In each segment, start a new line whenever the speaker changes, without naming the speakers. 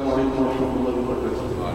السلام عليكم ورحمة الله وبركاته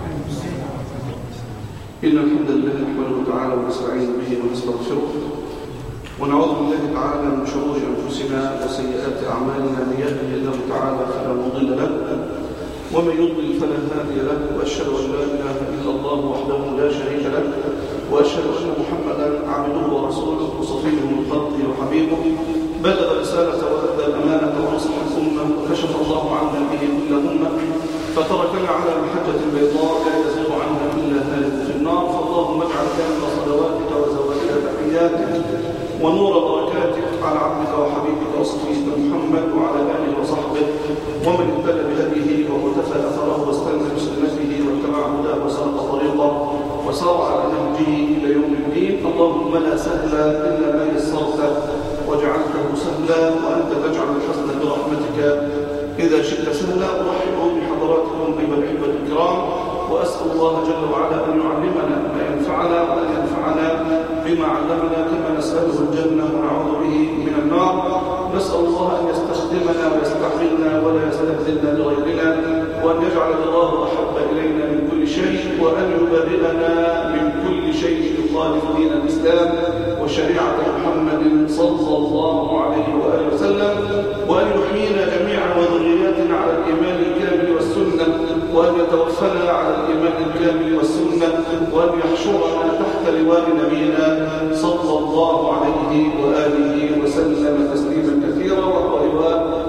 إن الحمد لله نحمده تعالى ونستعين به ونستغفره ونعوذ بالله تعالى من شرور أنفسنا وسيئات أعمالنا من يهده الله تعالى فلا مضل له ومن يضلل فلا هادي له وأشهد أن لا إله إلا الله وحده لا شريك له وأشهد أن محمدا عبده ورسوله وصفيه من خلقه وحبيبه بلغ رسالة وأدى الأمانة ونصح الأمة وكشف الله عنا به كل أمة فتركنا على محجة بيضاء لا يزيغ عنها إلا هالك في النار فاللهم اجعل كامل صلواتك وزوائد تحياتك ونور بركاتك على عبدك وحبيبك وصفيك محمد وعلى آله وصحبه ومن اهتدى بهديه ومتفى أثره واستنى بسنته واتبع هداه وسلك طريقه وسار على نهجه إلى يوم الدين اللهم لا سهل إلا ما يسرته وجعلته سهلا وأنت تجعل الحزن برحمتك إذا شئت سهلا أرحب بحضراتكم أيها الأحبة الكرام وأسأل الله جل وعلا أن يعلمنا ما ينفعنا وأن ينفعنا بما علمنا كما نسأله الجنة ونعوذ به من النار نسأل الله أن يستخدمنا ويستعملنا ولا يستخدمنا لغيرنا وأن يجعل الله أحب إلينا من كل شيء وأن يبرئنا من كل شيء يخالف دين الإسلام وشريعة محمد صلى الله عليه وآله وسلم وأن يحيينا جميعا وذرياتنا على الإيمان الكامل والسنة وأن يتوفنا على الإيمان الكامل والسنة وأن يحشرنا تحت لواء نبينا صلى الله عليه وآله وسلم تسليما كثيرا وهو لواء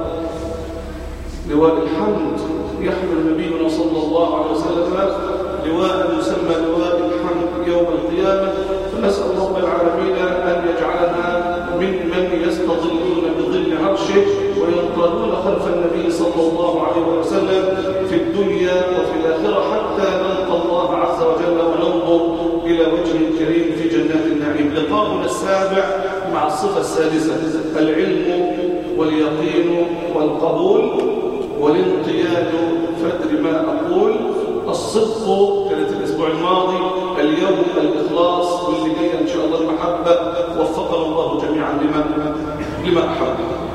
لواء الحمد يحمل نبينا صلى الله عليه وسلم لواء يسمى لواء الحمد يوم القيامة فنسأل رب العالمين أن يجعلنا ممن يستظلون بظل عرشه وينقلون خلف النبي صلى الله عليه وسلم في الدنيا وفي الآخرة حتى نلقى الله عز وجل وننظر إلى وجهه الكريم في جنات النعيم لقاؤنا السابع مع الصفة السادسة العلم واليقين والقبول والانقياد فادر ما أقول الصدق كانت الأسبوع الماضي اليوم الإخلاص واللي جاي إن شاء الله المحبة وفقنا الله جميعا لما, لما أحب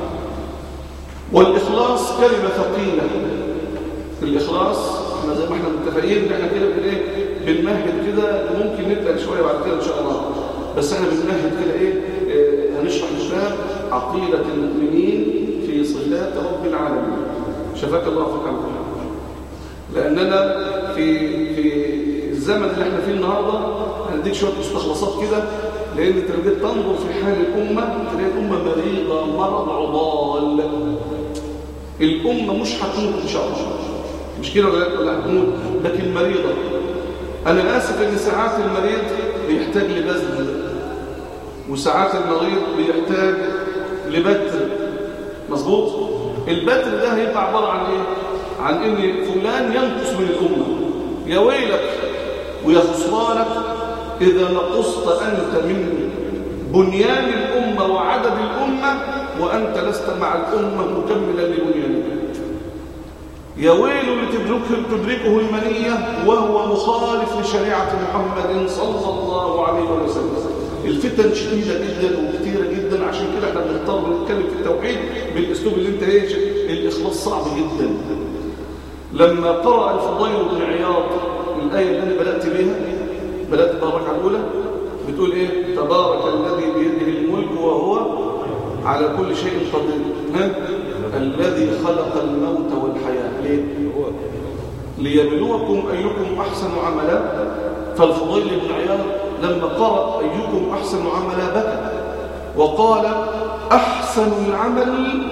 والإخلاص كلمة ثقيلة الإخلاص احنا زي ما احنا متفقين ان احنا كده بالايه بنمهد كده ممكن نبدا شويه بعد كده ان شاء الله بس احنا بنمهد كده ايه اه هنشرح كتاب عقيده المؤمنين في صفات رب العالمين شفاك الله فيك عن لاننا في في الزمن اللي احنا فيه النهارده هنديك شويه مستخلصات كده لان انت لو جيت تنظر في حال الامه تلاقي الامه مريضه مرض عضال الامه مش هتموت ان شاء الله مش كده ولا ولا هتموت لكن مريضه انا اسف ان ساعات المريض بيحتاج لبذل وساعات المريض بيحتاج لبتر مظبوط البتر ده هيبقى عباره عن ايه عن ان فلان ينقص من الامه يا ويلك ويا خسرانك اذا نقصت انت من بنيان الامه وعدد الامه وانت لست مع الامه مكملا لبنيانها يا ويل لتدركه تدركه المنية وهو مخالف لشريعة محمد صلى الله عليه وسلم الفتن شديدة جدا وكثيرة جدا عشان كده احنا بنختار بنتكلم في التوحيد بالاسلوب اللي انت ايش الاخلاص صعب جدا لما قرأ الفضيل بن عياض الآية اللي انا بدأت بيها بدأت بالركعة الأولى بتقول ايه تبارك الذي بيده الملك وهو على كل شيء قدير ها الذي خلق الموت والحياة ليه؟ ليبلوكم أيكم أحسن عملا فالفضيل بن عياض لما قرأ أيكم أحسن عملا بكى وقال أحسن العمل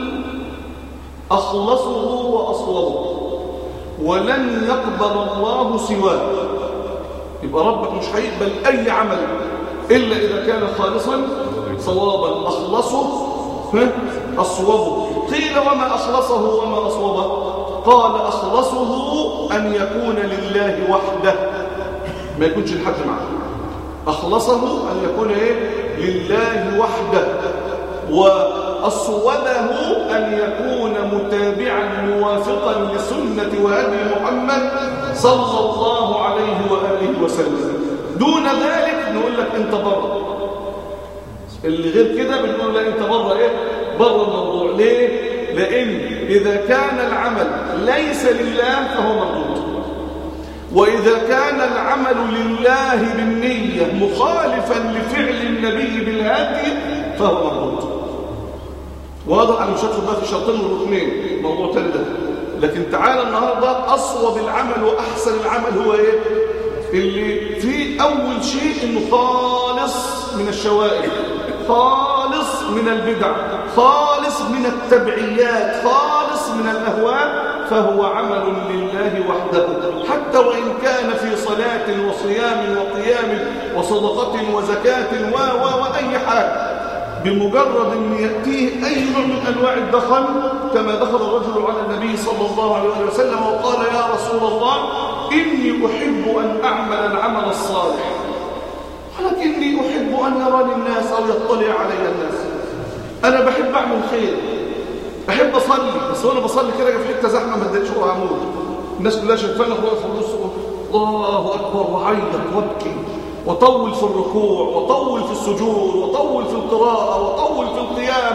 أخلصه وأصوبه ولن يقبل الله سواه يبقى ربك مش هيقبل أي عمل إلا إذا كان خالصا صوابا أخلصه أصوبه قيل وما أخلصه وما أصوبه قال أخلصه أن يكون لله وحده ما يكونش لحد معه أخلصه أن يكون إيه؟ لله وحده وأصوبه أن يكون متابعا موافقا لسنة وهدي محمد صلى الله عليه وآله وسلم دون ذلك نقول لك انت بره اللي غير كده بنقول لا انت بره ايه بره الموضوع ليه لان اذا كان العمل ليس لله فهو مردود وإذا كان العمل لله بالنية مخالفا لفعل النبي بالهدي فهو مردود واضح أنا مش هدخل بقى في شرطين وركنين موضوع تاني ده لكن تعالى النهارده أصوب العمل وأحسن العمل هو إيه؟ اللي فيه أول شيء إنه خالص من الشوائب خالص من البدع خالص من التبعيات خالص من الأهواء فهو عمل لله وحده حتى وإن كان في صلاة وصيام وقيام وصدقة وزكاة و و وأي حاجة بمجرد أن يأتيه أي نوع من أنواع الدخل كما دخل الرجل على النبي صلى الله عليه وسلم وقال يا رسول الله إني أحب أن أعمل العمل الصالح ولكني أحب أن يراني الناس أو يطلع علي الناس أنا بحب أعمل خير أحب أصلي بس وأنا بصلي كده في حتة زحمة ما اديتش هموت الناس كلها شايفانا واقف في النص الله أكبر وعيط وابكي وطول في الركوع وطول في السجود وطول في القراءة وطول في القيام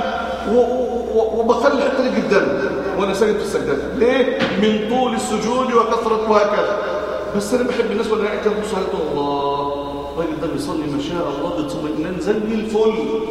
وبخلي الحته دي جدا وانا ساجد في السجاده ليه من طول السجود وكثره وهكذا بس انا بحب الناس وانا قاعد كده بص على الله الراجل ده بيصلي ما شاء الله باطمئنان زي الفل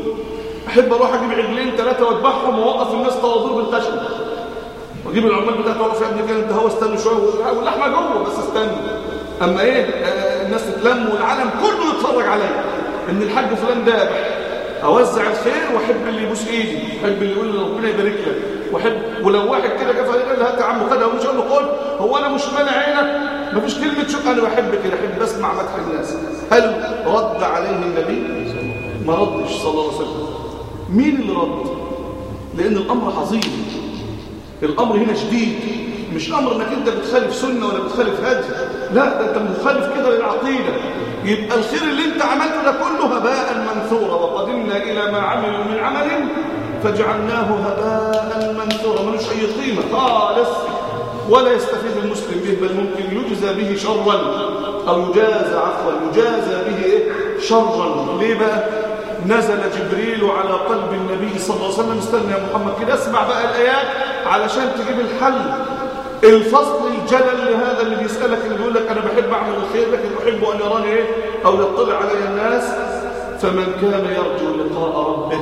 احب اروح اجيب عجلين ثلاثه واذبحهم واوقف الناس طوابير بالخشب واجيب العمال بتاعته واقف يا ابني كده انت هو استنوا شويه واللحمه جوه بس استنوا اما ايه آه الناس تتلم والعالم كله يتفرج عليا ان الحاج فلان ذابح اوزع الخير واحب اللي يبوس ايدي واحب اللي يقول لي ربنا يبارك لك واحب ولو واحد كده جه قال لي هات يا عم خدها ومش اقول له خد هو انا مش مانع عينك مفيش كلمه شكر انا بحب كده احب اسمع مدح الناس هل رد عليه النبي ما ردش صلى الله عليه وسلم مين اللي رد لان الامر عظيم الامر هنا شديد مش امر انك انت بتخالف سنه ولا بتخالف هدي لا ده انت مخالف كده للعقيده يبقى الخير اللي انت عملته ده كله هباء منثورا وقدمنا الى ما عملوا من عمل فجعلناه هباء منثورا ملوش اي قيمه خالص ولا يستفيد المسلم به بل ممكن يجزى به شرا او يجازى عفوا يجازى به ايه شرا ليه بقى نزل جبريل على قلب النبي صلى الله عليه وسلم استنى يا محمد كده اسمع بقى الايات علشان تجيب الحل الفصل الجلل لهذا اللي بيسألك اللي بيقول لك أنا بحب أعمل الخير لكن أحب أن يراني إيه أو يطلع علي الناس فمن كان يرجو لقاء ربه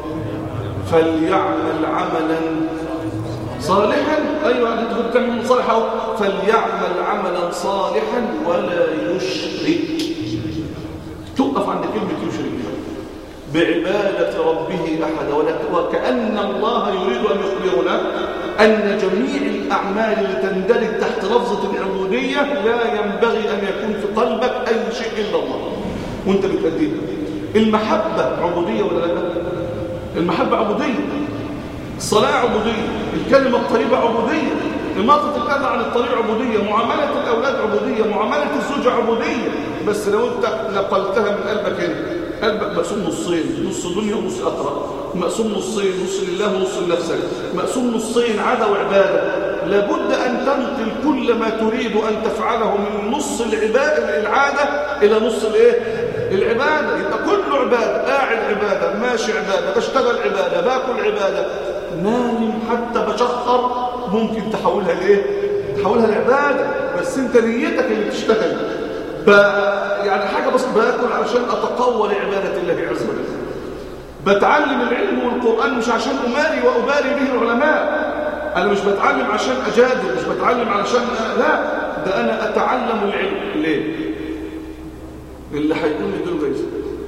فليعمل عملا صالحا أيوة أنت كنت تعمل صالحا فليعمل عملا صالحا ولا يشرك تقف عند كلمة يشرك بعبادة ربه أحدا وكأن الله يريد أن يخبرنا أن جميع الأعمال اللي تندرج تحت لفظة العبودية لا ينبغي أن يكون في قلبك أي شيء إلا الله وانت بتأديها المحبة عبودية ولا لا المحبة عبودية الصلاة عبودية الكلمة الطيبة عبودية إماطة الأذى عن الطريق عبودية معاملة الأولاد عبودية معاملة الزوجة عبودية بس لو أنت نقلتها من قلبك هنا قلبك مقسوم نصين نص دنيا ونص آخرة مقسوم نصين نص لله ونص لنفسك مقسوم نصين عادة وعبادة لابد أن تنقل كل ما تريد أن تفعله من نص العبادة العادة إلى نص الايه العبادة يبقى كله عبادة قاعد عبادة ماشي عبادة بشتغل عبادة باكل عبادة نايم حتى بشخر ممكن تحولها لايه تحولها لعبادة بس انت نيتك اللي بتشتغل ب... يعني حاجة بس باكل علشان أتقوى لعبادة الله عز وجل بتعلم العلم والقرآن مش عشان أماري وأباري به العلماء أنا مش بتعلم عشان أجادل مش بتعلم علشان لا ده أنا أتعلم العلم ليه اللي هيقول لي دول جايزة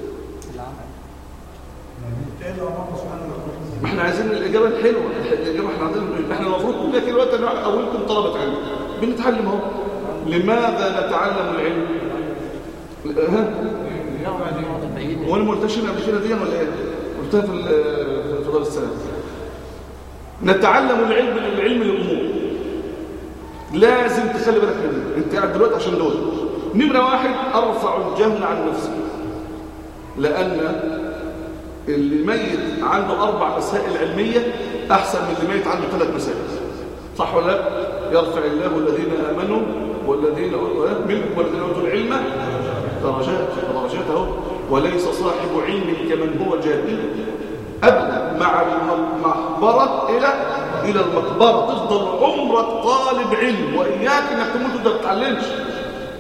ما احنا عايزين الإجابة الحلوة الإجابة احنا عايزين احنا المفروض كل كده وقت أولكم طلبة علم بنتعلم اهو لماذا نتعلم العلم ها وانا ما قلتش قبل كده دي ولا ايه قلتها في في دار السلام نتعلم العلم العلم الامور لازم تخلي بالك منه انت قاعد دلوقتي عشان دول نمره واحد ارفع الجهل عن نفسي لان اللي ميت عنده اربع مسائل علميه احسن من اللي ميت عنده ثلاث مسائل صح ولا لا يرفع الله الذين امنوا والذين منكم والذين اوتوا العلم درجات درجات اهو وليس صاحب علم كمن هو جاهل ابدا مع المقبره الى الى المقبره تفضل عمرك طالب علم واياك انك تموت وانت ما تتعلمش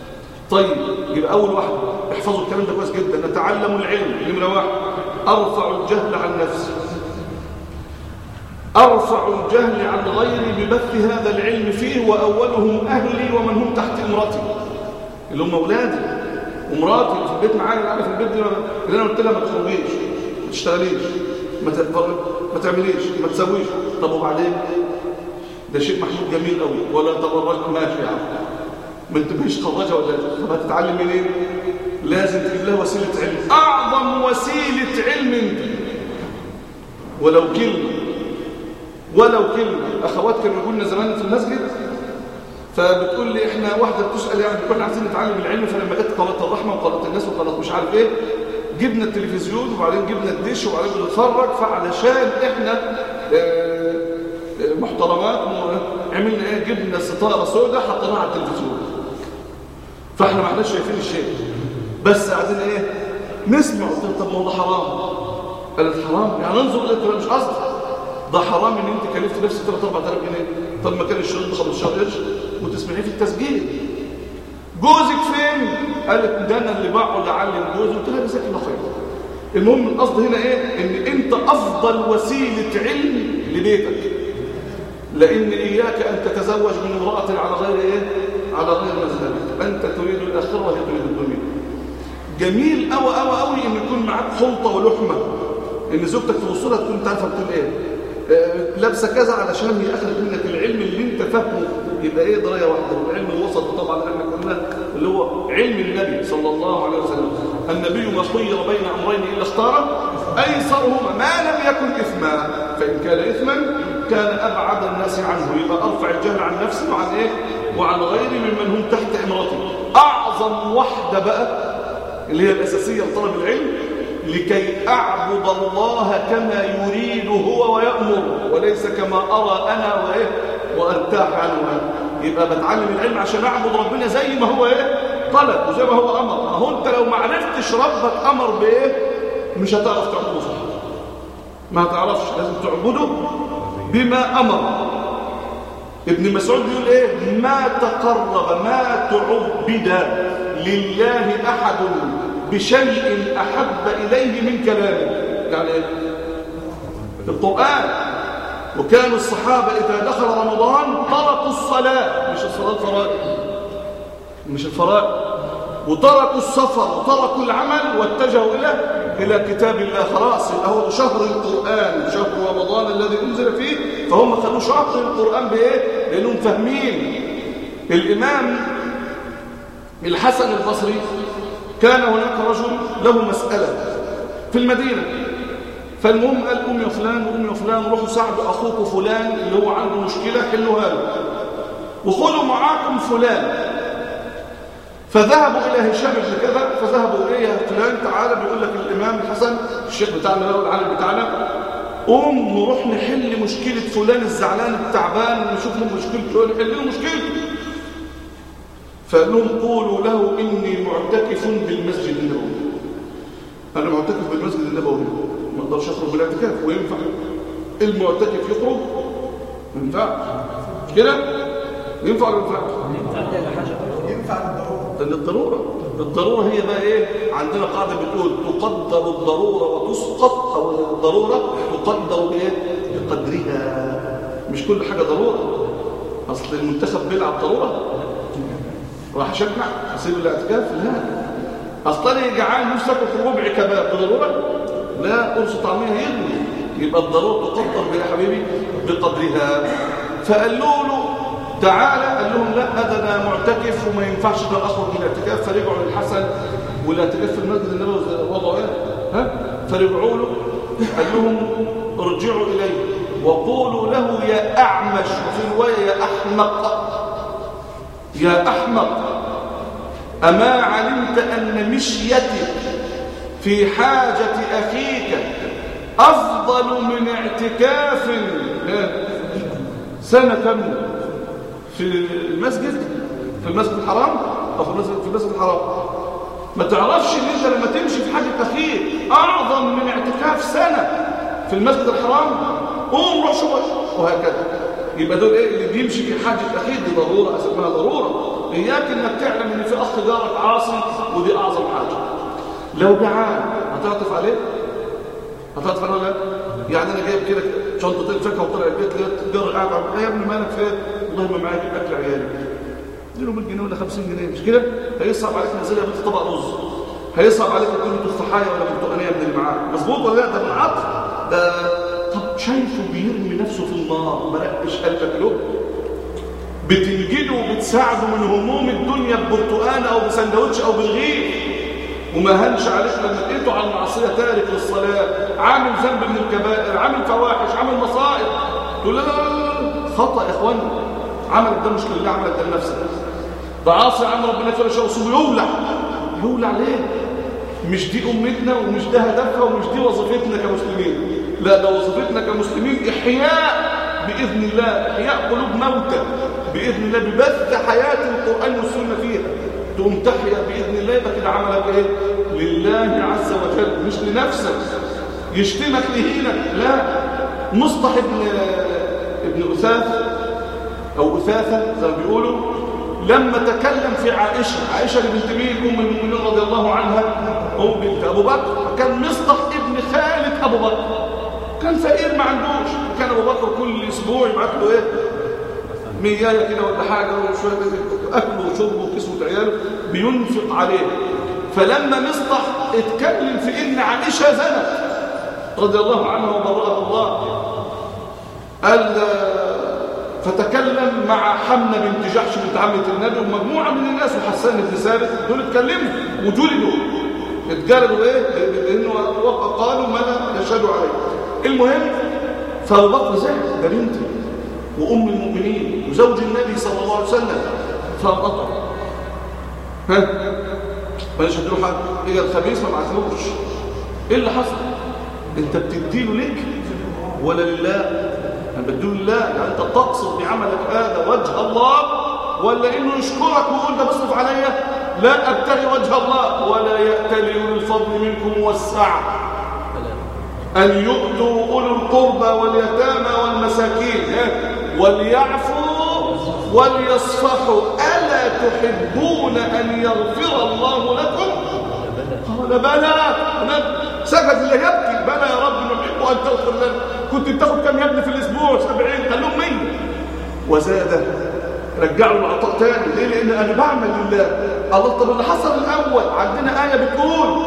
طيب يبقى أول واحدة احفظوا الكلام ده كويس جدا نتعلم العلم نمرة واحد أرفع الجهل عن نفسي أرفع الجهل عن غيري ببث هذا العلم فيه وأولهم أهلي ومن هم تحت امرتي اللي هم أولادي ومراتي اللي في البيت معايا اللي في البيت دي اللي أنا قلت لها ما تخرجيش ما تشتغليش ما ما تعمليش ما تسويش طب وبعدين ده شيء محمود جميل قوي ولا تبرج ماشي يا عم ما انت مش خرجه ولا طب هتتعلم منين لازم تجيب لها وسيله علم اعظم وسيله علم انت ولو كلمه ولو كلمه اخوات كانوا يقولوا لنا زمان في المسجد فبتقول لي احنا واحده بتسال يعني كنا عايزين نتعلم العلم فلما جت قناه الرحمه وقناه الناس وقناه مش عارف ايه جبنا التلفزيون وبعدين جبنا الدش وبعدين بنتفرج فعلشان احنا اه محترمات عملنا ايه جبنا ستاره سوداء حطيناها على التلفزيون فاحنا ما احناش شايفين الشيء بس قاعدين ايه نسمع قلت طب ما هو ده حرام قالت حرام يعني انظر قلت له مش قصدي ده حرام ان انت كلفت نفسك 3 4000 جنيه طب ما كان الشريط ب 15 قرش وتسمعيه في التسجيل جوزك فين قالت ده انا اللي بقعد اعلم جوزي قلت لها جزاك الله خير المهم القصد هنا ايه ان انت افضل وسيله علم لبيتك لان اياك ان تتزوج من امراه على غير ايه على غير مذهبك انت تريد الاخره وهي تريد الدنيا جميل قوي قوي قوي ان يكون معاك خلطه ولحمه ان زوجتك توصلها تكون تعرف بتقول ايه آه لابسه كذا علشان هي اخذت منك العلم اللي انت فاهمه يبقى ايه درايه واحده والعلم الوسط طبعا احنا قلنا اللي هو علم النبي صلى الله عليه وسلم النبي ما خير بين امرين الا اختار ايسرهما ما لم يكن اثما فان كان اثما كان ابعد الناس عنه يبقى ارفع الجهل عن نفسي وعن ايه وعن غيري ممن هم تحت امرتي اعظم واحده بقى اللي هي الاساسيه لطلب العلم لكي اعبد الله كما يريد هو ويامر وليس كما ارى انا وايه وارتاح عنه يبقى بتعلم العلم عشان اعبد ربنا زي ما هو ايه طلب وزي ما هو امر ما هو انت لو ما عرفتش ربك امر بايه مش هتعرف تعبده صح ما هتعرفش لازم تعبده بما امر ابن مسعود بيقول ايه ما تقرب ما تعبد لله احد بشيء احب اليه من كلامه يعني ايه القران وكان الصحابه اذا دخل رمضان تركوا الصلاه مش الصلاه الفرائض مش الفرائض وتركوا السفر وتركوا العمل واتجهوا الى الى كتاب الله خلاص يبقى هو شهر القران شهر رمضان الذي انزل فيه فهم خدوا شهر القران بايه لانهم فاهمين الامام الحسن البصري كان هناك رجل له مساله في المدينه فالمهم قال قوم يا فلان وقوم يا فلان روحوا ساعدوا اخوكم فلان اللي هو عنده مشكله حلوها له وخذوا معاكم فلان فذهبوا إلى هشام بن كذا فذهبوا إليه يا فلان تعالى بيقول لك الإمام الحسن الشيخ بتاعنا ده العالم بتاعنا قوم نروح نحل مشكلة فلان الزعلان التعبان نشوف له مشكلته نحل له مشكلته فقال لهم قولوا له إني معتكف بالمسجد النبوي أنا معتكف بالمسجد النبوي ما اقدرش أخرج بالاعتكاف وينفع المعتكف يخرج ما ينفعش كده ينفع ولا ما ينفعش
ينفع للضروره
للضرورة الضرورة هي بقى ايه عندنا قاعدة بتقول تقدر الضرورة وتسقط او الضرورة تقدر بايه بقدرها مش كل حاجة ضرورة اصل المنتخب بيلعب ضرورة راح اشجع اسيب الاعتكاف لا اصل انا جعان نفسي اكل ربع كباب بضرورة لا قرص طعمية يغني يبقى الضرورة تقدر يا حبيبي بقدرها فقالوا له تعالى قال لهم لا هذا انا معتكف وما ينفعش ده اخرج من الاعتكاف فرجعوا للحسن والاعتكاف في المسجد النبوي وضعوا ايه ها فرجعوا له قال لهم ارجعوا اليه وقولوا له يا اعمش وفي روايه يا احمق يا احمق اما علمت ان مشيتك في حاجه اخيك افضل من اعتكاف سنه كامله في المسجد في المسجد الحرام او في المسجد في المسجد الحرام ما تعرفش ان انت لما تمشي في حاجه اخير اعظم من اعتكاف سنه في المسجد الحرام قوم روح شويه وهكذا يبقى دول ايه اللي بيمشي في حاجه اخير دي ضروره اسمها ضروره إياك إنك تعلم إن في أخ جارك عاصي ودي أعظم حاجة لو جعان هتعطف عليه هتعطف عليه ولا لا؟ يعني أنا جايب كده شنطتين فاكهة وطلع البيت لقيت جار قاعد عم- يا ابني مالك فين؟ والله ما معايا أجيب أكل عيالي اديله 100 جنيه ولا 50 جنيه مش كده هيصعب عليك نزل يا بنت طبق رز هيصعب عليك تديله تفاحيه ولا برتقانيه من اللي معاه مظبوط ولا لا ده بالعطف ده طب شايفه بيرمي نفسه في النار ما رقش قلبك له بتنجده وبتساعده من هموم الدنيا ببرتقانه او بسندوتش او بالغير وما هنش عليك لما لقيته على المعصيه تارك للصلاه عامل ذنب من الكبائر عامل فواحش عامل مصائب تقول لا لا لا لا، خطا يا اخوانا عملت ده مش لله عملت ده لنفسك ده عاصي يا عم ربنا يغفر له وصوم يولع يولع ليه مش دي امتنا ومش ده هدفها ومش دي وظيفتنا كمسلمين لا ده وظيفتنا كمسلمين احياء باذن الله احياء قلوب موتى باذن الله ببث حياه القران والسنه فيها تقوم تحيا باذن الله يبقى كده عملك ايه لله عز وجل مش لنفسك يشتمك يهينك لا مصطح ابن ابن اثاث او اثاثه زي ما بيقولوا لما تكلم في عائشه عائشه اللي بنت مين ام المؤمنين رضي الله عنها ام بنت ابو بكر كان مصطح ابن خالد ابو بكر كان فقير ما عندوش كان ابو بكر كل اسبوع يبعت له ايه ميايه كده ولا حاجه وشويه اكله وشربه وكسوه عياله بينفق عليه فلما مصطح اتكلم في ان عائشه زنت رضي الله عنها وبرأها الله قال فتكلم مع حمنة بنت جحش بنت عمة النبي ومجموعة من الناس وحسان بن ثابت دول اتكلموا وجلدوا اتجلدوا ايه لانه قالوا ما لا يشهدوا عليه المهم فابو بكر زعل ده بنتي وام المؤمنين وزوج النبي صلى الله عليه وسلم فانقطع ها ما يشهد له حاجه اجى الخميس ما بعتلوش ايه اللي حصل انت بتديله ليك ولا لله انا بديه لله يعني انت تقصد بعملك هذا وجه الله ولا انه يشكرك ويقول ده بصرف عليا لا ابتغي وجه الله ولا يأتلي اولو الفضل منكم والسعه ان يؤتوا اولو القربى واليتامى والمساكين ها؟ وليعفوا وليصفحوا الا تحبون ان يغفر الله لكم قال بلى أنا سجد اللي يبكي بلى يا رب نحب أن تغفر لنا كنت بتاخد كم يا ابني في الأسبوع سبعين خلوهم مية وزاد رجعوا العطاء تاني ليه لأن أنا بعمل لله الله طب اللي حصل الأول عندنا آية بتقول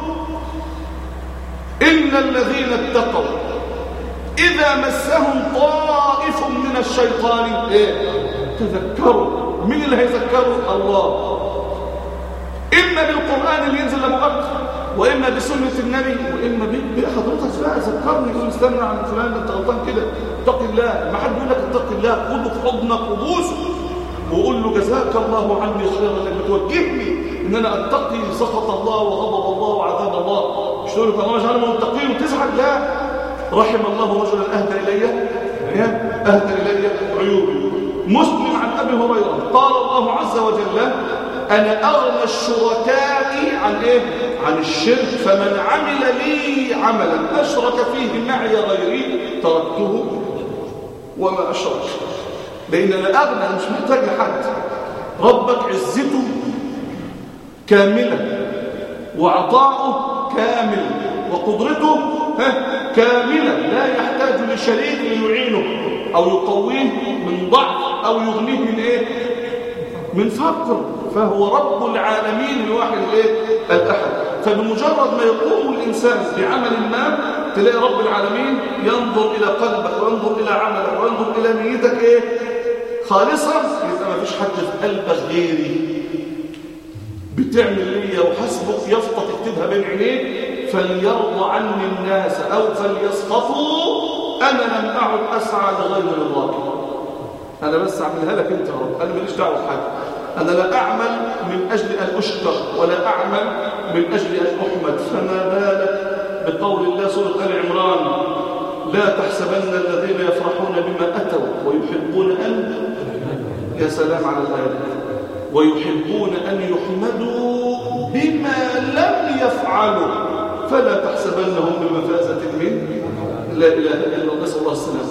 إن الذين اتقوا إذا مسهم طائف من الشيطان إيه؟ تذكروا مين اللي هيذكروا الله إما بالقرآن اللي ينزل لأبو بكر وإما بسنة النبي وإما بحضرتك بقى ذكرني يقول استنى عن فلان أنت غلطان كده اتق الله ما حد يقول لك اتق الله خده في حضنك وبوسه وقول له جزاك الله عني خيرا انك بتوجهني ان انا اتقي سخط الله وغضب الله وعذاب الله مش تقول لك الله اجعلنا متقين وتزعل لا رحم الله رجلا اهدى الي اهدى الي عيوبي مسلم عن ابي هريره قال الله عز وجل أنا أغنى الشركاء عن إيه؟ عن الشرك فمن عمل لي عملا أشرك فيه معي غيري تركته وما أشرك لأن أنا أغنى أنا مش محتاج لحد ربك عزته كاملة وعطاؤه كامل وقدرته ها كاملة لا يحتاج لشريك ليعينه أو يقويه من ضعف أو يغنيه من إيه؟ من فقر فهو رب العالمين الواحد الايه الاحد فبمجرد ما يقوم الانسان بعمل ما تلاقي رب العالمين ينظر الى قلبك وينظر الى عملك وينظر الى نيتك ايه خالصا يبقى ما فيش حد في قلبك غيري بتعمل ليا وحسبك يفطط تكتبها بين عينيك فليرضى عني الناس او فليسخطوا انا لم اعد اسعى لغير رضاك انا بس اعملها لك انت يا رب انا ماليش دعوه بحاجه أنا لا أعمل من أجل أن أشكر ولا أعمل من أجل أن أحمد فما بالك بقول الله سورة آل عمران لا تحسبن الذين يفرحون بما أتوا ويحبون أن يا سلام على الآيات ويحبون أن يحمدوا بما لم يفعلوا فلا تحسبنهم بمفازة من لا إله إلا الله نسأل الله السلامة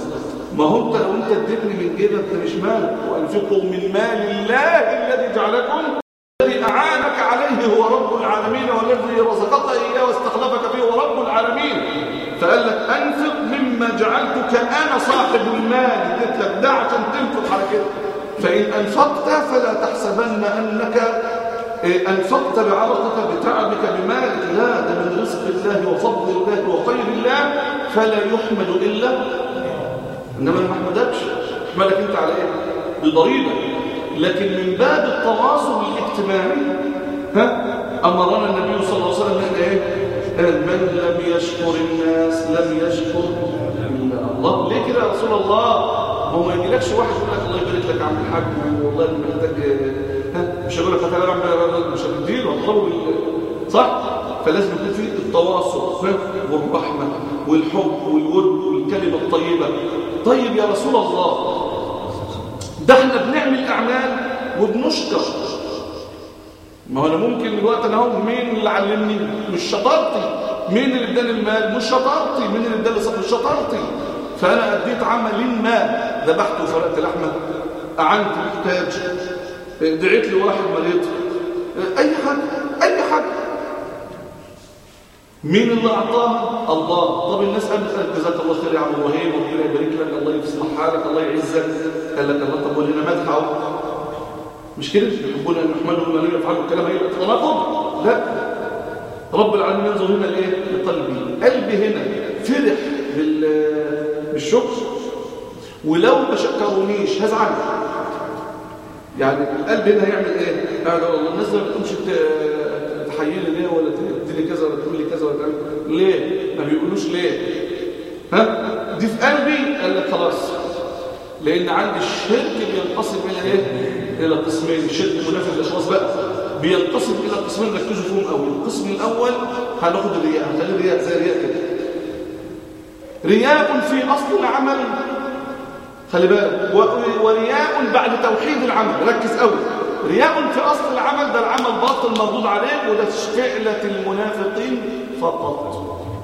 ما هو انت لو انت اديتني من جيبك انت مش مالك وانفقوا من مال الله الذي جعلكم الذي اعانك عليه هو رب العالمين والذي رزقك اياه واستخلفك فيه هو رب العالمين فقال لك انفق مما جعلتك انا صاحب المال اديت لك ده عشان تنفق على كده فان انفقت فلا تحسبن انك أنفقت بعرقك بتعبك بمالك لا ده من رزق الله وفضل الله وخير الله فلا يحمد إلا إنما ما احمدكش احمدك أنت على إيه؟ بضريبة لكن من باب التواصل الاجتماعي ها أمرنا النبي صلى الله عليه وسلم أن إيه؟ من لم يشكر الناس لم يشكر الله ليه كده يا رسول الله هو ما يجيلكش واحد يقول لك الله يبارك لك يا عم الحاج والله انا محتاج مش هقول لك هتعمل عم مش هتديله هتضربه صح فلازم يكون في التواصل والرحمه والحب والود والكلمه الطيبه طيب يا رسول الله ده احنا بنعمل اعمال وبنشكر ما هو انا ممكن الوقت انا اهو مين اللي علمني مش شطارتي مين اللي اداني المال مش شطارتي مين اللي اداني صح مش شطارتي فانا اديت عمل ما ذبحت وفرقت لحمه اعنت محتاج دعيت لي واحد مريض اي حاجه اي حاجه مين اللي اعطاها الله طب الناس قالت جزاك الله خير يا عم ابراهيم ربنا يبارك لك الله يصلح حالك الله يعزك قال لك الله طب ولنا مدح اهو مش كده يحبون ان يحمدوا ولا يفعلوا الكلام هي تناقض لا رب العالمين ينظر هنا لايه لقلبي قلبي هنا فرح بالشكر ولو ما شكرونيش هزعل يعني القلب هنا هيعمل ايه قاعد والله الناس ما بتقومش تحييني ليه ولا تديني كذا ولا تقول لي كذا ولا تعمل ليه ما بيقولوش ليه ها دي في قلبي قال لك خلاص لان عندي الشرك بينقسم الى ايه الى قسمين الشرك منافي للاشخاص بقى بينقسم الى قسمين ركزوا فيهم قوي القسم الاول هناخد الرياء هنخلي الرياء زي الرياء كده رياء في اصل العمل خلي بالك ورياء بعد توحيد العمل ركز قوي رياء في اصل العمل ده العمل باطل مردود عليه وده فعله المنافقين فقط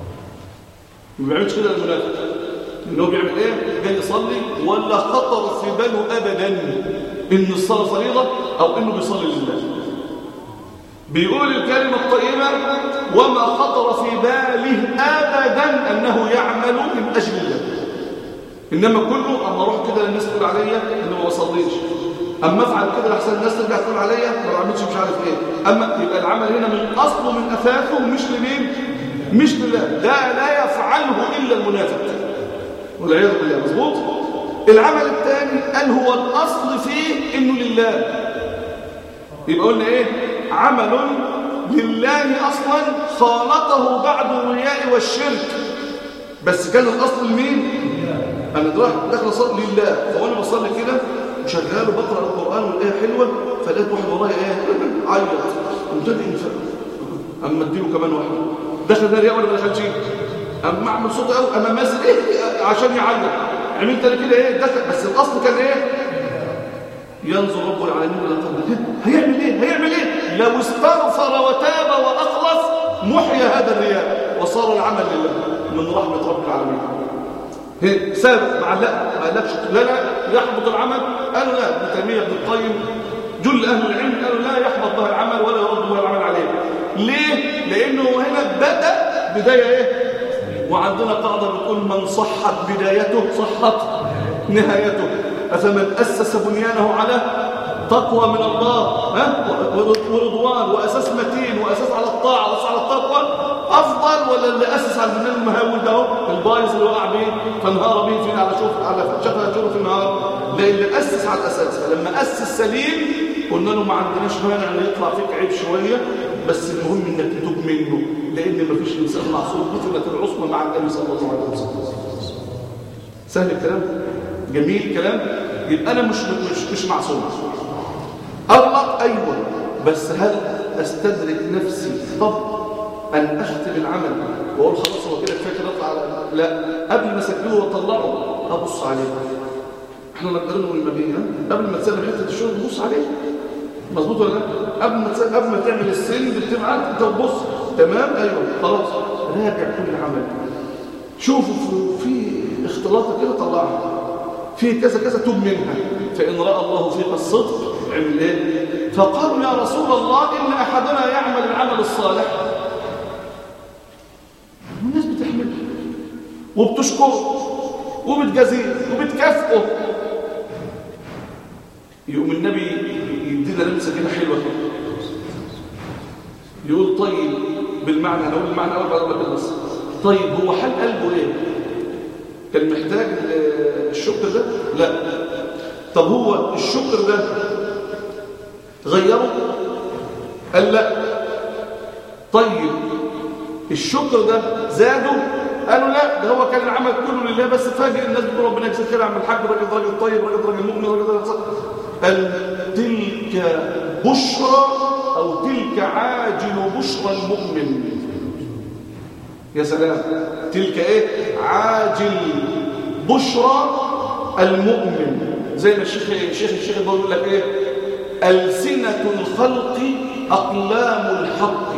ما بيعملش كده المنافق ان هو بيعمل ايه جاي يصلي ولا خطر في باله ابدا ان الصلاه فريضه او انه بيصلي لله بيقول الكلمه الطيبه وما خطر في باله ابدا انه يعمل من اجل الله انما كله اما اروح كده للناس تقول عليا انه ما بصليش اما افعل كده لحسن الناس ترجع تقول عليا ما بعملش مش عارف ايه اما يبقى العمل هنا من اصله من اثاثه مش لمين مش لله ده لا يفعله الا المنافق والعياذ بالله مظبوط العمل الثاني قال هو الاصل فيه انه لله يبقى قلنا ايه عمل لله اصلا خالطه بعد الرياء والشرك بس كان الاصل لمين انا دلوقتي داخل اصلي لله فوانا بصلي كده وشغال وبقرا القران والايه حلوه فلقيت واحد ورايا ايه عيط قمت انفق اما اديله كمان واحد دخل ده رياء ولا ما دخلش اما اعمل صوت قوي اما ماسك ايه عشان يعيط عملت انا كده ايه دخل بس الاصل كان ايه ينظر رب العالمين الى قلبه هيعمل ايه هيعمل ايه لو استغفر وتاب واخلص محيا هذا الرياء وصار العمل لله من رحمه رب العالمين سابق معلق ما قالكش لا لا يحبط العمل قالوا لا ابن تيميه ابن القيم جل اهل العلم قالوا لا يحبط به العمل ولا يرد به العمل عليه ليه لانه هنا بدا بدايه ايه وعندنا قاعده بتقول من صحت بدايته صحت نهايته افمن اسس بنيانه على تقوى من الله ها ورضوان واساس متين واساس على الطاعه واساس على التقوى افضل ولا اللي اسس على البنيان المهاول ده البايظ اللي وقع بيه فانهار به في على شوف على شفه شوف في النهار ده اللي اسس على الاساس فلما اسس سليم قلنا له ما عندناش مانع ان يطلع فيك عيب شويه بس المهم انك تتوب منه لان ما فيش انسان معصوم مثلت العصمه مع النبي صلى الله عليه وسلم سهل الكلام جميل الكلام يبقى انا مش مش مش معصوم اغلط ايوه بس هل استدرك نفسي طب ان اختم العمل واقول خلاص هو كده كفايه كده اطلع على لا قبل ما اسجله واطلعه ابص عليه احنا نقدرين المبيع قبل ما تسلم حته الشغل تبص عليه مظبوط ولا لا قبل ما تسلم قبل ما تعمل السن بتبعت انت تبص تمام ايوه خلاص راجع كل العمل شوفوا في, في اختلاطه كده طلعها فيه كذا كذا تب منها فإن رأى الله فيك الصدق عمل إيه فقالوا يا رسول الله إن أحدنا يعمل العمل الصالح والناس بتحمله وبتشكره وبتجازيه وبتكافئه يقوم النبي يدينا لمسه كده حلوه كده يقول طيب بالمعنى انا اقول المعنى اول بعد ما بس طيب هو حل قلبه ايه كان محتاج الشكر ده لا طب هو الشكر ده غيره قال لا طيب الشكر ده زاده قالوا لا ده هو كان العمل كله لله بس فاجئ الناس بتقول ربنا يجزيك خير عم الحاج راجل راجل طيب راجل راجل مؤمن راجل راجل صالح قال تلك بشرى او تلك عاجل بشرى المؤمن يا سلام تلك ايه عاجل بشرى المؤمن زي ما الشيخ الشيخ الشيخ بيقول لك ايه ألسنة الخلق أقلام الحق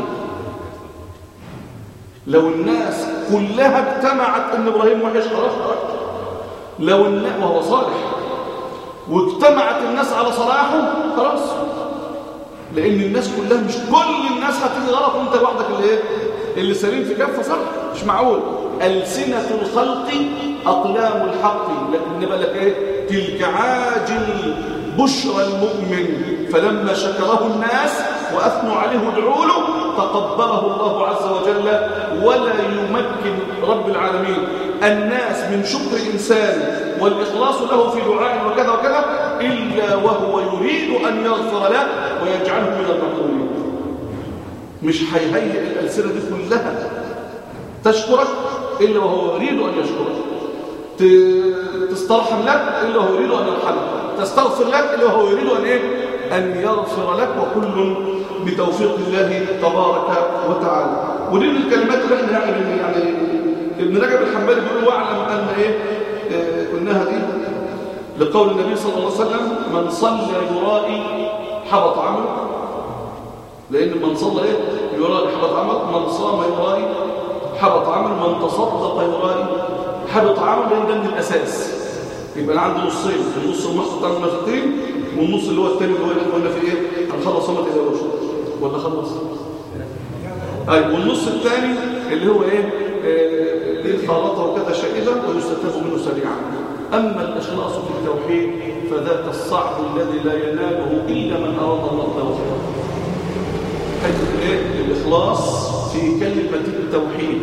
لو الناس كلها اجتمعت ان ابراهيم وحش خلاص خلاص لو الناس وهو صالح واجتمعت الناس على صلاحه خلاص لان الناس كلها مش كل الناس هتيجي غلط وانت لوحدك اللي ايه اللي سليم في كفه صح مش معقول السنه الخلق اقلام الحق لكن بقى لك ايه تلك عاجل بشرى المؤمن فلما شكره الناس واثنوا عليه ودعوا له تقبله الله عز وجل ولا يمكن رب العالمين الناس من شكر إنسان والإخلاص له في دعاء وكذا وكذا إلا وهو يريد أن يغفر له ويجعله من المقبولين مش هيهيئ الألسنة دي كلها تشكرك إلا وهو يريد أن يشكرك تسترحم لك إلا وهو يريد أن يرحمك تستغفر لك إلا وهو يريد أن إيه؟ أن يغفر لك وكل بتوفيق الله تبارك وتعالى ودي من الكلمات اللي احنا يعني يعني ابن رجب الحنبلي بيقول واعلم ان ايه اه قلناها دي لقول النبي صلى الله عليه وسلم من صلى يرائي حبط عمله لان من صلى ايه يرائي حبط عمله من صام يرائي حبط عمله من تصدق يرائي حبط عمله لان ده من الاساس يبقى انا عندي نصين النص المحصن بتاع المنافقين والنص اللي هو الثاني اللي هو اللي قلنا في ايه هنخلص صمت الى وشو ولا خلص اي والنص الثاني اللي هو ايه ليه خالطه وكذا شائبه ويستتاب منه سريعا اما الاخلاص في التوحيد فذاك الصعب الذي لا يناله الا من اراد الله له حته ايه الاخلاص في كلمه التوحيد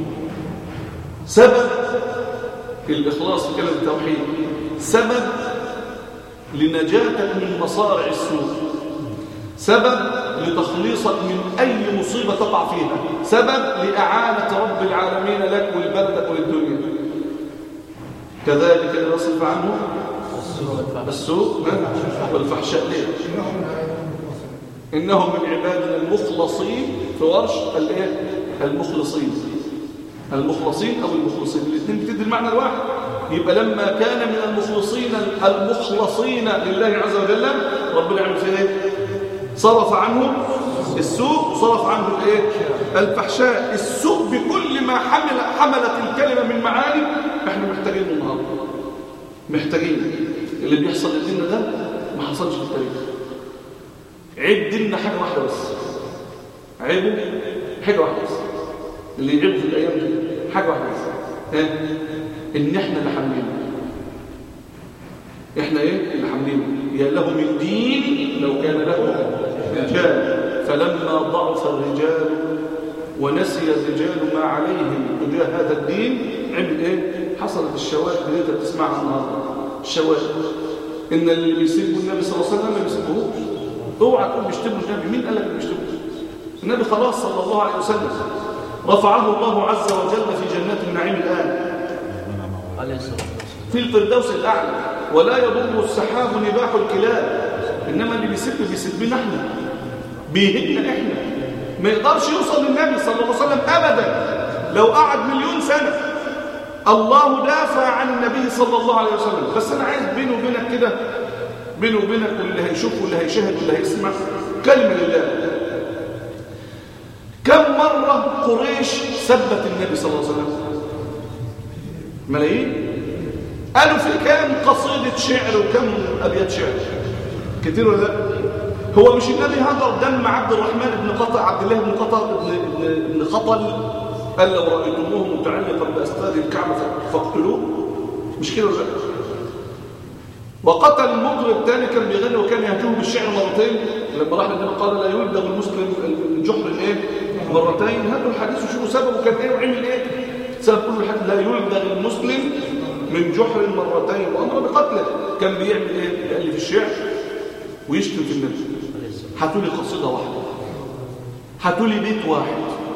سبب الاخلاص في كلمه التوحيد سبب لنجاتك من مصارع السوء سبب لتخليصك من أي مصيبة تقع فيها سبب لإعانة رب العالمين لك ولبلدك وللدنيا كذلك نصرف عنه السوء والفحشاء ليه إنه من عبادنا المخلصين في ورش الايه المخلصين المخلصين أو المخلصين الاثنين بتدي المعنى الواحد يبقى لما كان من المخلصين المخلصين لله عز وجل ربنا يعمل فيه ايه صرف عنه السوء صرف عنه الايه الفحشاء السوء بكل ما حمل حملت الكلمه من معاني احنا محتاجينه النهارده محتاجين اللي بيحصل لدينا ده ما حصلش في التاريخ عيب ديننا حاجه واحده بس عيبه حاجه واحده بس اللي يعيبه في الايام دي حاجه واحده بس ايه ان احنا اللي حاملينه احنا ايه اللي حاملينه يا له من دين لو كان له رجال فلما ضعف الرجال ونسي الرجال ما عليهم تجاه هذا الدين عمل ايه حصلت الشوائب اللي انت بتسمعها النهارده الشوائب ان اللي بيسبوا النبي صلى الله عليه وسلم ما بيسبوهوش اوعى تقول بيشتموا النبي مين قال لك بيشتموا النبي خلاص صلى الله عليه وسلم رفعه الله عز وجل في جنات النعيم الان في الفردوس الاعلى ولا يضر السحاب نباح الكلاب انما اللي بيسب بيسبنا احنا بيهدنا احنا ما يقدرش يوصل للنبي صلى الله عليه وسلم ابدا لو قعد مليون سنه الله دافع عن النبي صلى الله عليه وسلم بس انا عايز بيني وبينك كده بيني وبينك واللي هيشوف واللي هيشاهد واللي هيسمع كلمه لله كم مره قريش سبت النبي صلى الله عليه وسلم ملايين قالوا في كام قصيده قصيدة شعر وكم أبيات شعر كتير ولا لا هو مش النبي هدر دم عبد الرحمن بن قطع عبد الله بن قطع بن, بن, بن خطل قال لو رأيتموه متعلقا بأستار الكعبة فاقتلوه مش كده ولا لا وقتل المطرب الثاني كان بيغني وكان يهجوه بالشعر مرتين لما راح للنبي قال لا يلدغ المسلم من جحر الايه مرتين هاتوا الحديث وشوفوا سببه كان ايه وعمل ايه سبب كل الحديث لا يلدغ المسلم من جحر مرتين وامر بقتله كان بيعمل ايه بيألف الشعر ويشتم في النبي هاتوا لي قصيده واحده هاتوا لي بيت واحد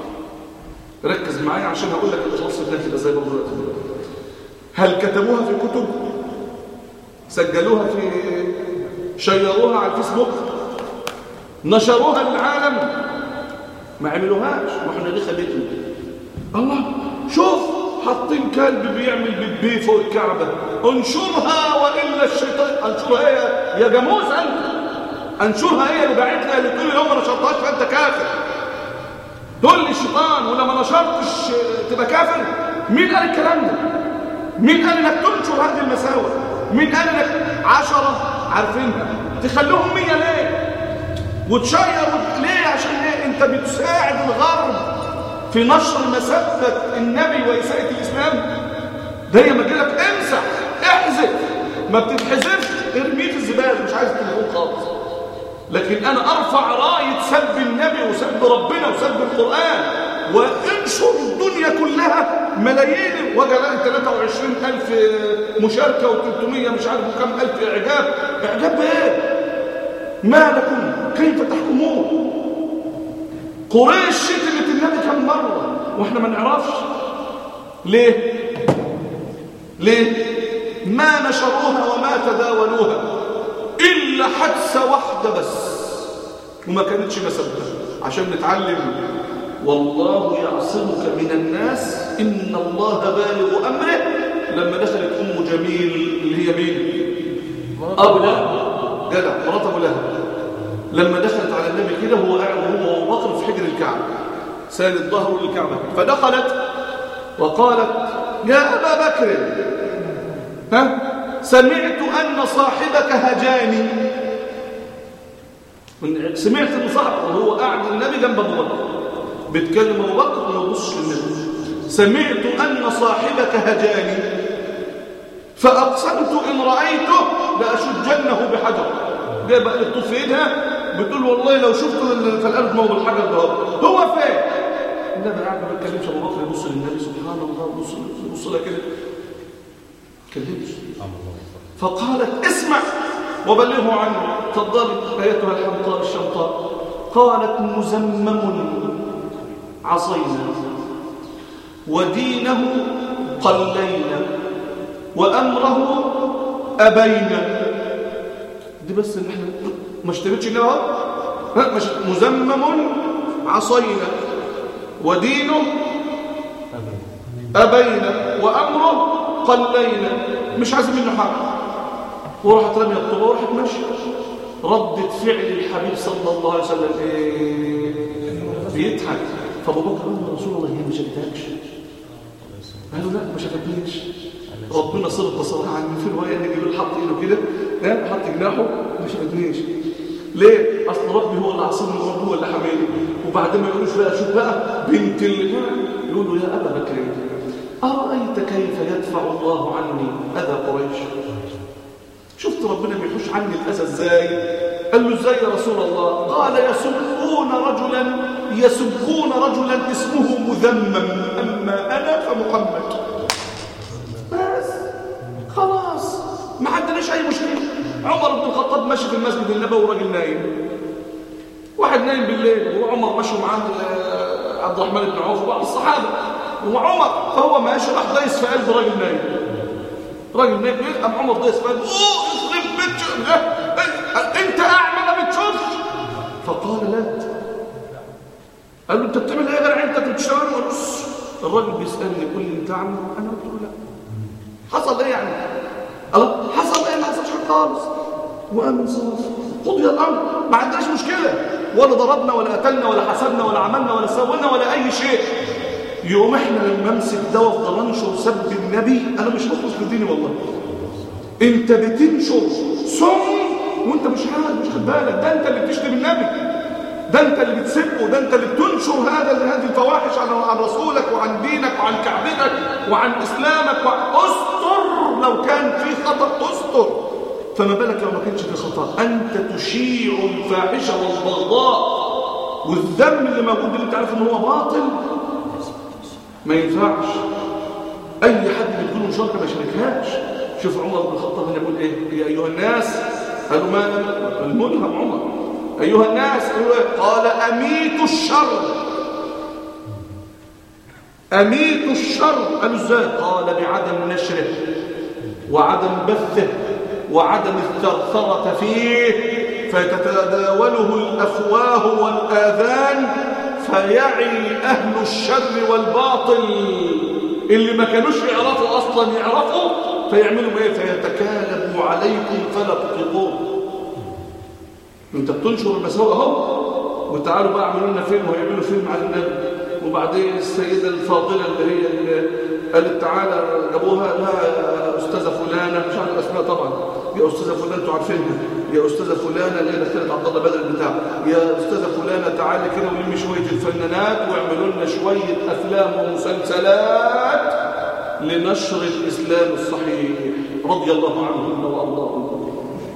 ركز معايا عشان هقول لك الاخلاص ده تبقى ازاي برضه هل كتبوها في كتب سجلوها في شيروها على الفيسبوك نشروها للعالم ما عملوهاش ما احنا دي خليتنا الله شوف حاطين كلب بيعمل بيبي فوق الكعبة انشرها وإلا الشيطان انشرها ايه يا جاموس انت انشرها ايه اللي بعتها اللي طول اليوم ما نشرتهاش فانت كافر تقول لي الشيطان ولما ما نشرتش تبقى كافر مين قال الكلام ده مين قال انك تنشر هذه المساوئ مين قال انك عشرة عارفينها تخلوهم مية ليه وتشير ليه عشان ايه انت بتساعد الغرب في نشر مسبة النبي وإساءة الإسلام ده هي مجالك امسح احذف ما بتتحذفش ارميه في الزبالة مش عايز التليفون خالص لكن انا ارفع راية سب النبي وسب ربنا وسب القرآن وانشر الدنيا كلها ملايين وجلاء 23 ألف مشاركة و300 مش عارف كم ألف إعجاب إعجاب بإيه؟ ما لكم كيف تحكمون قريش شتمت النبي كم مرة وإحنا ما نعرفش ليه؟ ليه؟ ما نشروها وما تداولوها إلا حدثة واحدة بس وما كانتش مسبة عشان نتعلم والله يعصمك من الناس إن الله بالغ أمره لما دخلت أم جميل اللي هي مين أبو لهب جدع مرات أبو لهب لما دخلت على النبي كده هو قاعد هو وأبو بكر في حجر الكعبة ساند ظهره للكعبة فدخلت وقالت يا أبا بكر ها سمعت أن صاحبك هجاني سمعت أن صاحبك وهو قاعد النبي جنب أبو بكر بيتكلم ابو بكر وما يبصش للنبي سمعت ان صاحبك هجاني فاقسمت ان رايته لاشجنه بحجر جايبه قلت في ايدها بتقول والله لو شفته فالارض ما هو بالحجر ده هو فين النبي قاعد ما بيتكلمش ابو بكر يبص للنبي سبحان الله يبص يبص لها كده ما اتكلمش فقالت اسمع وبلغه عني تفضلي ايتها الحمقاء الشمطاء قالت مزمم عصينا ودينه قلينا وأمره أبينا دي بس اللي احنا ما اشتبتش كده مش مزمم عصينا ودينه أبينا وأمره قلينا مش عايز منه حاجة وراحت رمي الطوبة وراحت ماشية ردة فعل الحبيب صلى الله عليه وسلم ايه بيضحك فابو بكر قال له رسول الله هي ما شافتكش قال له لا ما شافتنيش ربنا صرف بصرها عني في روايه ان جبريل حط ايده كده ها حط جناحه ما شافتنيش ليه اصل ربي هو اللي عصمني وربي هو اللي حماني وبعدين ما يقولوش بقى شوف بقى بنت اللي يقول له يا ابا بكر ارايت كيف يدفع الله عني اذى قريش شفت ربنا بيحوش عني الاذى ازاي قال له ازاي يا رسول الله قال يسبون رجلا يسبون رجلا اسمه مذمم اما انا فمحمد بس خلاص ما عندناش اي مشكله عمر بن الخطاب ماشي في المسجد النبوي وراجل نايم واحد نايم بالليل وعمر ماشي معاه عبد الرحمن بن عوف وبعض الصحابه وعمر فهو ماشي راح دايس في قلب راجل نايم راجل نايم قام عمر دايس في قلبه اوه يخرب بيت انت اعمى ما بتشوفش فقال لا قال له انت بتعمل ايه غير انت بتشتغل ونص الراجل بيسالني يقول لي انت اعمى انا قلت له لا حصل ايه يعني قال حصل ايه ما حصلش حاجه خالص وقام انصاف قضي الامر ما عندناش مشكله ولا ضربنا ولا قتلنا ولا حسبنا ولا عملنا ولا سوينا ولا اي شيء يوم احنا لما امسك ده وافضل انشر سب النبي انا مش مخلص في ديني والله انت بتنشر سم وانت مش عارف مش خد بالك ده انت اللي بتشتم النبي ده انت اللي بتسبه ده انت اللي بتنشر هذا هذه الفواحش عن عن رسولك وعن دينك وعن كعبتك وعن اسلامك استر لو كان في خطا استر فما بالك لو ما كانش في خطا انت تشيع الفاحشه والبغضاء والذم اللي موجود اللي انت عارف ان هو باطل ما ينفعش اي حد بتقول مشاركه ما يشاركهاش شوف عمر بن الخطاب هنا يقول ايه يا ايها الناس قالوا ما الملهم عمر ايها الناس قال اميت الشر اميت الشر قالوا ازاي قال بعدم نشره وعدم بثه وعدم الثرثره فيه فتتداوله الافواه والاذان فيعي اهل الشر والباطل اللي ما كانوش يعرفوا اصلا يعرفوا فيعملوا ايه فيتكالبوا عليكم فلا تطيقون انت بتنشر المساوئ اهو وتعالوا بقى اعملوا لنا فيلم ويعملوا فيلم على النبي وبعدين السيده الفاضله اللي هي اللي قالت تعالى جابوها لها يا استاذه فلانه مش عارف الاسماء طبعا يا استاذه فلانه انتوا عارفينها يا استاذه فلانه اللي هي دكتوره عبد الله بدر بتاع يا استاذه فلانه تعالي كده ولمي شويه الفنانات واعملوا لنا شويه افلام ومسلسلات لنشر الاسلام الصحيح رضي الله عنهن وارضاهن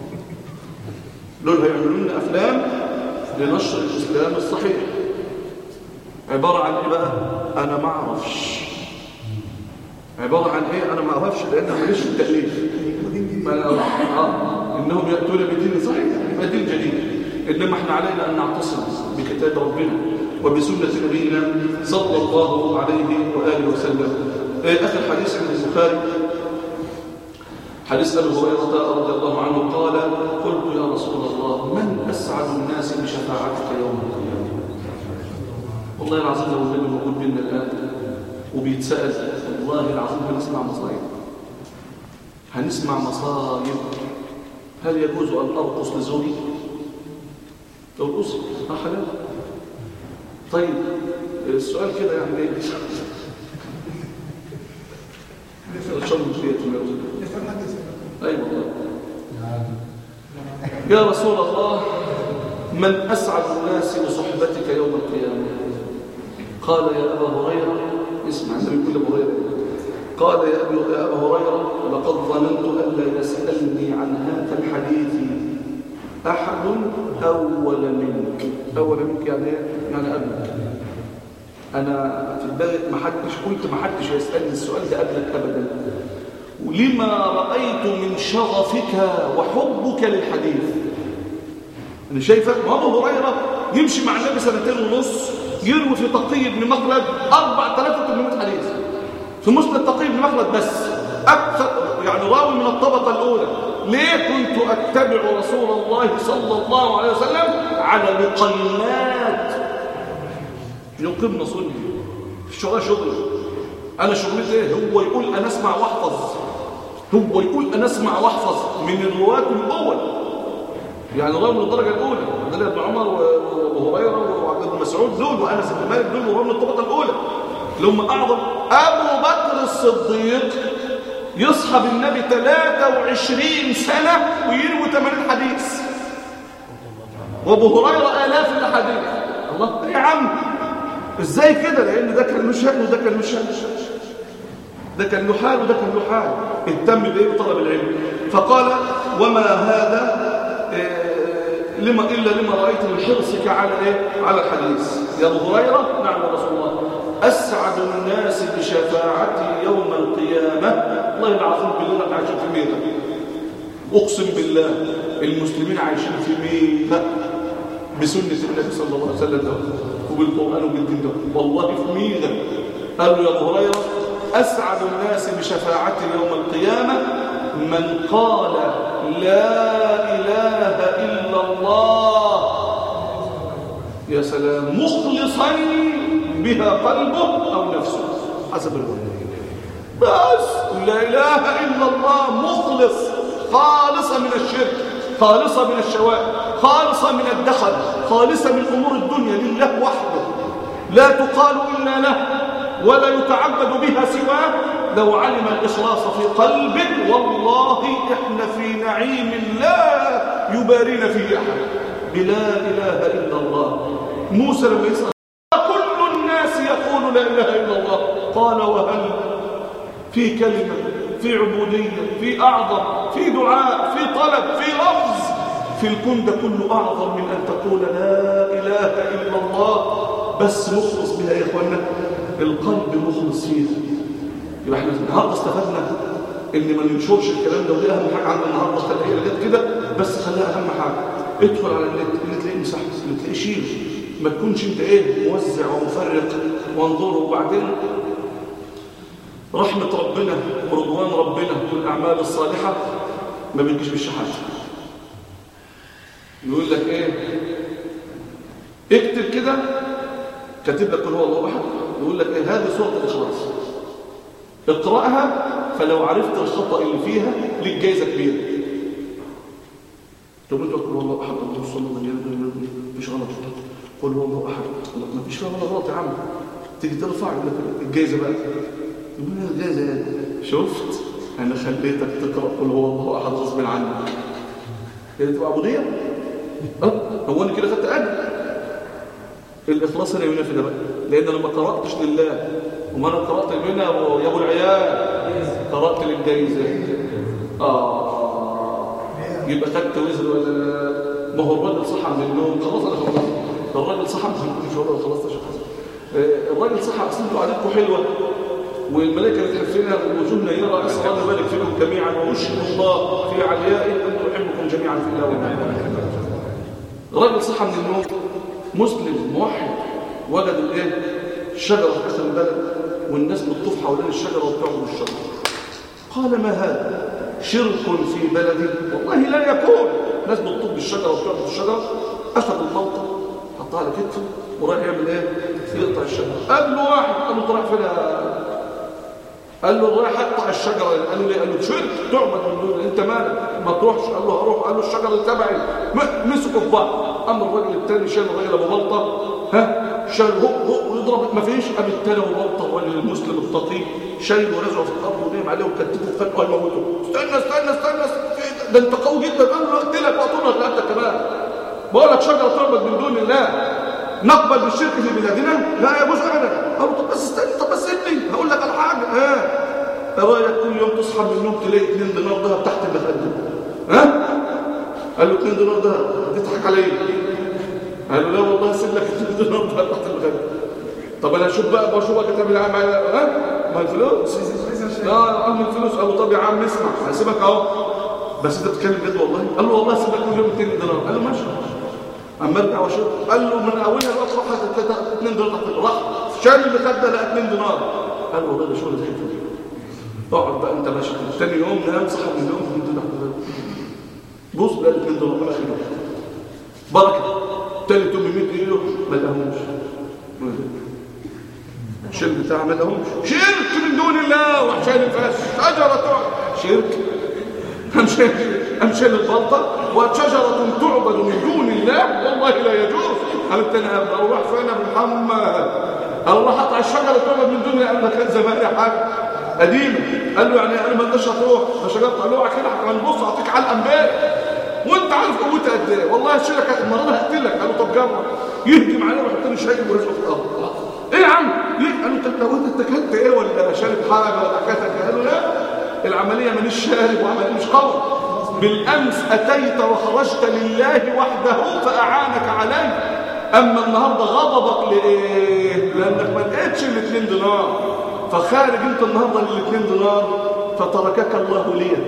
دول هيعملوا لنا افلام لنشر الاسلام الصحيح عباره عن ايه بقى انا ما اعرفش عباره عن ايه انا ما اعرفش لان ماليش في التاليف آه. انهم ياتون بدين صحيح يبقى دين جديد انما احنا علينا ان نعتصم بكتاب ربنا وبسنه نبينا صلى الله عليه واله وسلم إيه اخر حديث عند البخاري حديث ابي هريره رضي الله عنه قال قلت يا رسول الله من اسعد الناس بشفاعتك يوم القيامه والله العظيم لو النبي موجود بيننا الان وبيتسال والله العظيم هنسمع مصايب هنسمع مصايب هل يجوز ان ارقص لزوجي لو القص ما حلال طيب السؤال كده يعني ايه الشر مشيئة أي والله يا رسول الله من أسعد الناس بصحبتك يوم القيامة قال يا أبا هريرة اسمع النبي كل أبو هريرة قال يا أبي يا أبا هريرة لقد ظننت ألا يسألني عن هذا الحديث أحد أول منك أول منك يعني يعني قبلك أنا في دماغي ما حدش قلت ما حدش يسألني السؤال ده قبلك أبدا ولما رأيت من شغفك وحبك للحديث أنا شايفك وأبو هريرة يمشي مع النبي سنتين ونص يروي في تقي بن مخلد 4800 حديث في مسند تقي بن مخلد بس أكثر يعني راوي من الطبقة الأولى ليه كنت أتبع رسول الله صلى الله عليه وسلم على لقيمات يقيمنا صلي الشغل شغل أنا شغلتي إيه هو يقول أنا أسمع وأحفظ هو يقول أنا أسمع وأحفظ من الرواة الأول يعني راوي من الدرجة الأولى عبد الله بن عمر وأبو هريرة وعبد بن مسعود دول وأنس بن مالك دول وراوي من الطبقة الأولى اللي هم أعظم أبو بكر الصديق يصحب النبي 23 سنة ويروي 80 حديث وابو هريرة آلاف الأحاديث الله يا عم ازاي كده لأن ده كان له شأن وده كان له شأن ده كان له حال وده كان له حال اهتم بإيه بطلب العلم فقال وما هذا إيه لما إلا لما رأيت من حرصك على إيه على الحديث يا أبو هريرة نعم يا رسول الله أسعد الناس بشفاعتي يوم القيامة الله العظيم بالله احنا عايشين في ميلة أقسم بالله المسلمين عايشين في ميلة بسنة النبي صلى الله عليه وسلم وبالقرآن وبالدين ده والله في ميلة قالوا يا أبو هريرة أسعد الناس بشفاعتي يوم القيامة من قال لا إله إلا الله يا سلام مخلصا بها قلبه أو نفسه حسب الرواية بس لا إله إلا الله مخلص خالصة من الشرك خالصة من الشوائب خالصة من الدخل خالصة من أمور الدنيا لله وحده لا تقال إلا له ولا يتعبد بها سواه لو علم الإخلاص في قلب والله إحنا في نعيم لا يبارين فيه أحد بلا إله إلا الله موسى لما يسأل كل الناس يقول لا إله إلا الله قال وهل في كلمة في عبودية في أعظم في دعاء في طلب في لفظ في الكون ده كله أعظم من أن تقول لا إله إلا الله بس مخلص بها يا إخوانا القلب مخلص فيها يبقى احنا النهارده استفدنا ان ما ننشرش الكلام ده ودي اهم حاجه عندنا النهارده خليها لغايه كده بس خليها اهم حاجه ادخل على النت اللي تلاقيه مساحه اللي تلاقيه شيل ما تكونش انت ايه موزع ومفرق وانظره وبعدين رحمه ربنا ورضوان ربنا والاعمال الصالحه ما بتجيش بالشحات يقول لك ايه اكتب كده كاتب لك قل هو الله احد يقول لك ايه هذه سوره الاخلاص اقرأها فلو عرفت الخطأ اللي فيها ليك جايزة كبيرة طب انت قل والله احد الله صلى الله عليه وسلم مفيش غلط قل هو الله احد ما فيش فيها ولا غلط يا عم تيجي ترفع يقول لك الجايزة بقى يقول لك الجايزة شفت انا خليتك تقرأ قل هو الله احد غصب عنك هي تبقى عبودية اه هو انا كده خدت اجر الاخلاص هنا ينافي ده بقى لان انا ما قراتش لله وما انا قرات لمنى يا ابو العيال قرات للجايزه اه يبقى خدت وزر ولا ما هو الراجل صحى من النوم خلاص انا خلصت الراجل صحى مش هو خلاص يا شيخ الراجل صحى اصل انتوا قعدتكم حلوه والملائكه بتحفنا ووجوهنا يرى اسال الله يبارك فيكم جميعا واشهد الله في عليائه ان احبكم جميعا في الله الراجل صحى من النوم مسلم موحد وجد الايه الشجره في اخر البلد والناس بتطوف حوالين الشجره وبتعبد الشجره قال ما هذا شرك في بلدي والله لا يكون ناس بتطوف بالشجره وبتعبد الشجره اخذ البلطه حطها على كتفه وراح يعمل ايه يقطع الشجره قال له واحد قال له طلع فين قال له رايح اقطع الشجره قال له ليه قال له شرك تعبد من دون انت مالك ما تروحش قال له هروح قال له الشجره تبعي مسكوا في بعض اما الراجل الثاني شال الراجل ابو بلطه ها شال هو هو ويضرب ما فيش قام الثاني ابو بلطه الراجل المسلم التقي شايله ورزعه في الارض ونام عليه وكتفه وخانقه هيموته استنى استنى استنى, استنى ده انت قوي جدا قال له اقتلك واقتلك رقبتك كمان بقول لك شجره تعبد من دون الله نقبل بالشرك في بلادنا لا يجوز ابدا قال طب بس استنى طب بس ابني هقول لك على حاجه ها ايه رايك كل يوم تصحى من النوم تلاقي 2 دينار ذهب تحت المخده ها قال له 2 دينار ذهب تضحك عليا قال له لا والله هسيب لك 2 دينار ذهب تحت المخده طب انا اشوف بقى بشوفك كتاب العام ها ما الفلوس لا من الفلوس قال له طب يا عم اسمع هسيبك اهو بس انت بتتكلم جد والله قال له والله هسيبك كل يوم 2 دينار قال له ماشي اما ارجع واشوف قال له من اولها بقى راح 2 دينار تحت راح شال اللي خد ده لقى 2 دينار قال له والله ده شغل زي الفل اقعد بقى انت ماشي تاني يوم نام صحى من النوم في تحت بص لقى 2 دينار ما اخره بركه تالت يوم 100 كيلو ما لقاهمش الشرك بتاعه ما لقاهمش شرك من دون الله وحشان الفاس شجره شرك امشي امشي للبلطه وشجره تعبد من دون الله والله لا يجوز قال التاني اروح فين يا ابن محمد اروح اقطع الشجره تعبد من دون الله قال له كان زمان يا حاج قديمه قال له يعني انا ما اقدرش اروح ده شجره طلوع كده هنبص اعطيك علقه امبارح وانت عارف قوتها قد ايه والله الشركه المره انا هقتلك قال له طب جرب يهجم عليه ويحط له شايب ورزقه في الارض ايه يا عم ليه قال له طب لو انت اتكلت ايه ولا شارب حاجه ولا حكايتك قال له لا العمليه مانيش شارب وعمليه مش قوي بالامس اتيت وخرجت لله وحده فاعانك عليه اما النهارده غضبك لايه لانك ما لقيتش الاثنين دينار فخارج انت النهارده للاثنين دينار فتركك الله ليه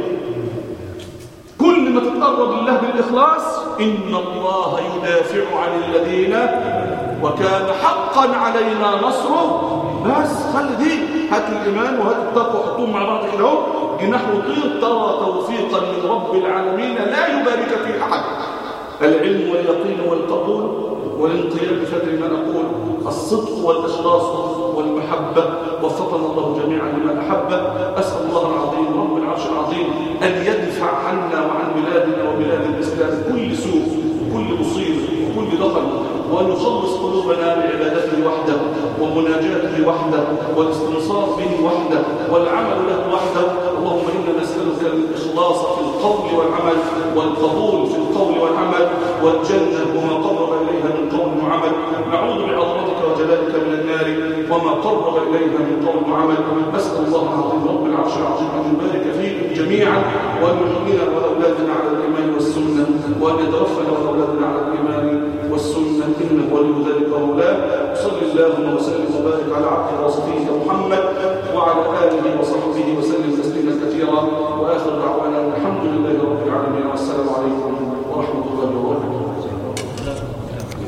كل ما تتقرب لله بالإخلاص إن الله يدافع عن الذين وكان حقا علينا نصره بس خلي دي هات الإيمان وهات التقوى حطوهم مع بعض كده اهو جناح وطير ترى توفيقا من رب العالمين لا يبارك فيه أحد العلم واليقين والقبول والانقياد بفدر ما نقول الصدق والإخلاص والمحبة وفقنا الله جميعا لما أحب أسأل الله العظيم رب العرش العظيم أن يدفع عنا وعن بلادنا وبلاد الإسلام كل سوء وكل مصيبة وكل دخل وأن يخلص قلوبنا بعبادته وحده ومناجاته وحده والاستنصار به وحده والعمل له وحده اللهم إنا نسألك الإخلاص في القول والعمل والقبول في القول والعمل والجنة وما قرب إليها من قول وعمل نعوذ بعظمتك وجلالك من النار وما قرب إليها من قول وعمل أسأل الله العظيم رب العرش العظيم أن يبارك فيكم جميعا وأن يحيينا وأولادنا على الإيمان والسنة وأن يتوفنا وأولادنا على الإيمان والسنة إنه ولي ذلك مولاه صل اللهم وسلم وبارك على عبد رسوله محمد وعلى آله وصحبه وسلم